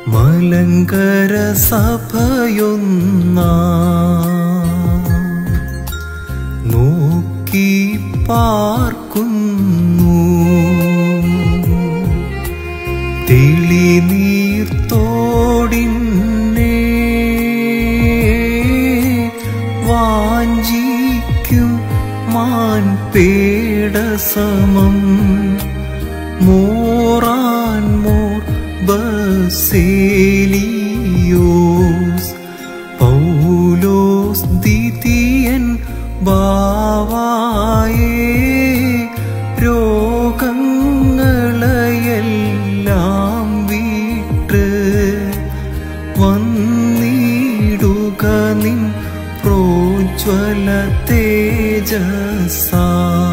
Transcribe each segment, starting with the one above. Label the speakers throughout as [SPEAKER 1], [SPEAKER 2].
[SPEAKER 1] മലങ്കര സഭയൊന്ന നോക്കി പാർക്കുന്നു തെളിനീർത്തോടിന്നെ വാഞ്ചിക്കും മാൻ പേടസമം മോറാൻ മോർ ബസേലിയോസ് പൗലോസ് ദിതിയൻ ബാവായേ രോഗങ്ങളെയെല്ലാം വിട്ട് വന്നിടുക നിൻ പ്രോജ്വല തേജസാ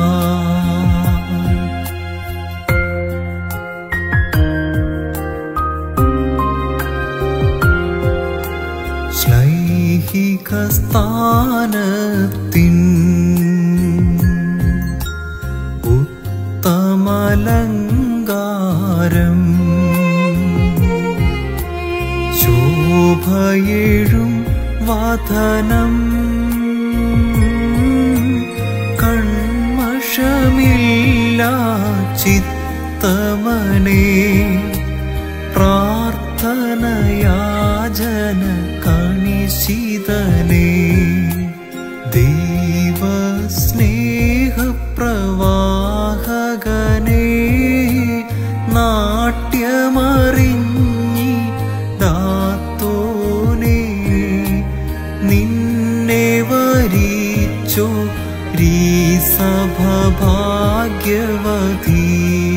[SPEAKER 1] ശ്ലൈഹിക സ്ഥാനത്തിൻ ഉത്തമലങ്കാരം ശോഭയെഴും വാധനം കൺമഷമില്ല ചിത്തമനേ പ്രാർത്ഥനയാചന കണിശിതനേ ദൈവസ്നേഹപ്രവാഹകനേ നാട്യമറിഞ്ഞിടാത്തോനേ നിന്നെ വരിച്ചോ രീ സഭ ഭാഗ്യവതീ